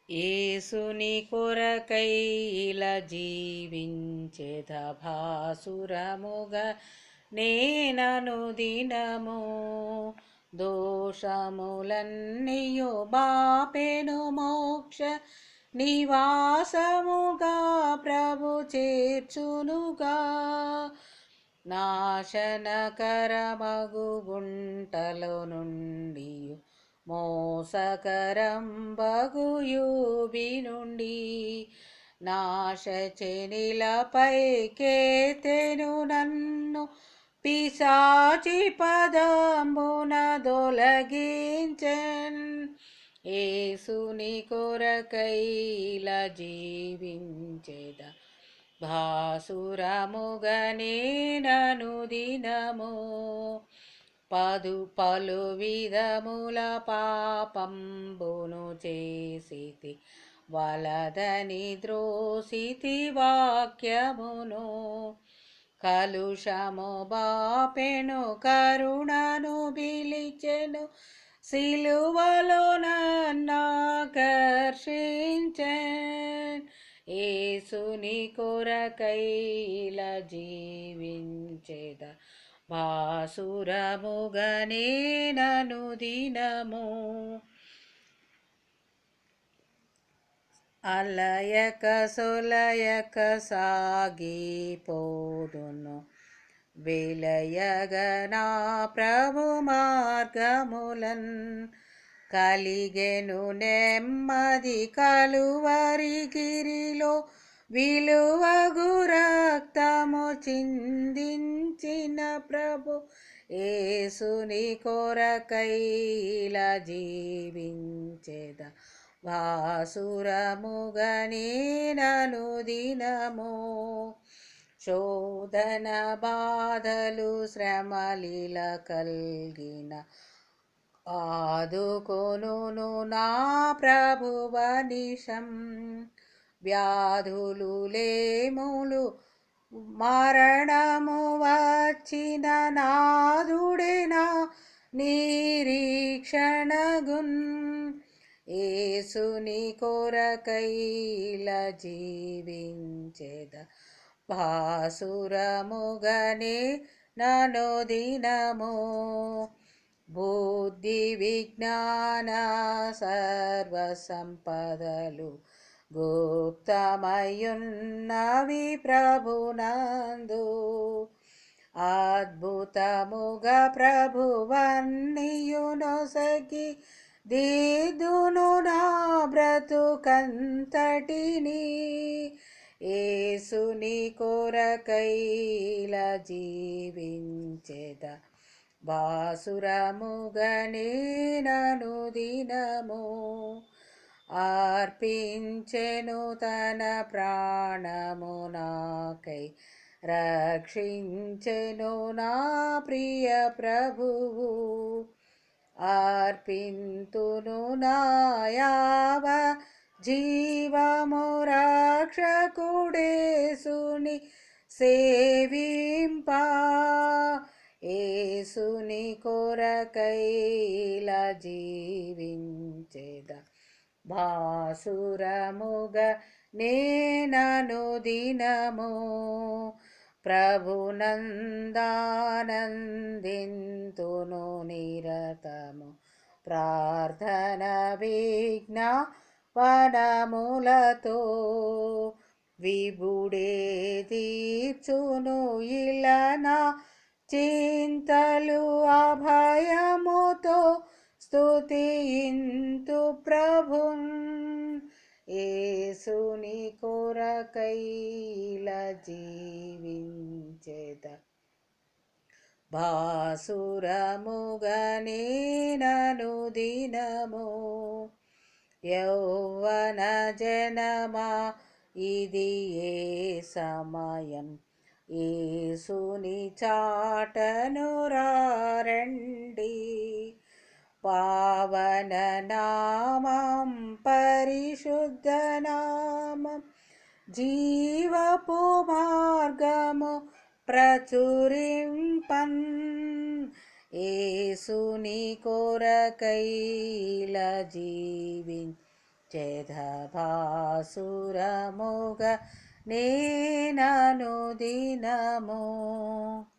ఏసుని కొరకై ఇలా జీవించేద భాసురముగ నేనను దినము దోషములన్నీయు బాపెను మోక్ష నివాసముగా ప్రభు చేర్చునుగా నాశనకరమగు గుంటలో నుండి మోసకరం బగుయూబి నుండి నాశచెనిలపై కేతెను నన్ను పిశాచి పదంబున దొలగించెన్ ఏసుని కొరకైల జీవించేద భాసురముగనేనను దినము పదు పలు విధముల పాపంబును చేసితి వలదని ద్రోసితి వాక్యమును కలుషము బాపెను కరుణను బిలిచెను సిలువలో నన్నాకర్షించెన్ ఏసుని కొరకైల జీవించేద భాసురముగనేనను దినము అలయక సొలయక సాగిపోదును వెలయగనా ప్రభు మార్గములన్ కలిగెను నెమ్మది కలువరిగిరిలో విలువగు రక్తము చిందించిన ప్రభు ఏసుని కొరకైల జీవించేద భాసురముగనేనను దినము శోధన బాధలు శ్రమలిల కల్గిన ఆదుకొనును నా ప్రభువనిషం వ్యాధులు లేములు మరణము వచ్చిన నాదుడేనా నిరీక్షణగున్ ఏసుని కొరకైల జీవించేద భాసురముగనే నను దినము బుద్ధి విజ్ఞాన సర్వ సంపదలు గుప్తమయున్నవి ప్రభునందు అద్భుతముగా ప్రభువన్నీయునొసగి దిదును నా బ్రతుకంతటిని ఏసుని కొరకైల జీవించేద బాసురముగనేనను దినము అర్పించెను తన ప్రాణము నాకై రక్షించెను నా ప్రియ ప్రభువు అర్పింతును నాయావ జీవము రక్షకుడేసుని సేవింప ఏసుని కొరకైల జీవించేద భాసురముగ నేనను దినము ప్రభునందానందింతును నిరతము ప్రార్థన విఘ్న పనములతో విబుడే తీర్చును ఇలనా చింతలు అభయముతో స్తుతింతు ప్రభున్ ఏసుని కొరకైల జీవించేద భాసురముగనేనను దినము యౌవన జనమా ఇది ఏ సమయం ఏసుని చాటను రండి పావన నామం పరిశుద్ధ నామం జీవపు మార్గము ప్రచురింపన్ ఏసుని కొరకైల జీవించేద చేదభాసురముగ నేనను దినము